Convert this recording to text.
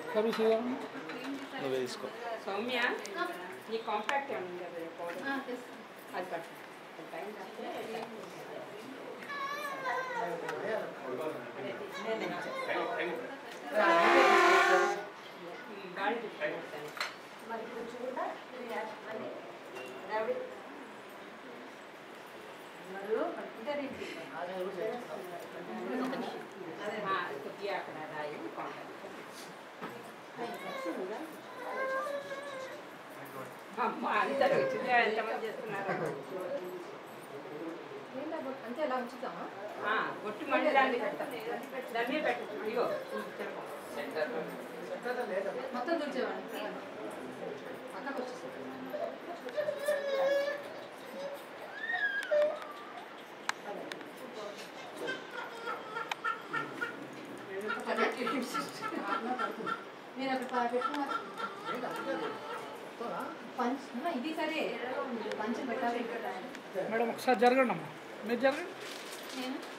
Commission నువ్వే తీసుకో సౌమ్య నీ కాంపాక్ట్ ఏమైనా ఉందా కదా పౌడర్ అది పట్టు టైం గాలి పెట్టుకుంటాను కొద్దిగా అక్కడ రాయి కాంటాక్ట్ అమ్మ అందరూ వచ్చిందే ఎంతమంది చేస్తున్నారు అంతే ఎలా ఉంచుతామా ఆ, ఒట్టు మళ్ళీ దాన్ని పెడతాం దాన్ని పెట్టచ్చు ఇగో తిరగం. మొత్తం తుడిచేవాడిని పక్కకు వచ్చేసాడు మీరు అక్కడ పెట్టుకున్నారు పంచ్ ఇది సరే పంచం పెట్టాలి మేడం ఒకసారి జరగండి అమ్మా మీరు జరగండి నేను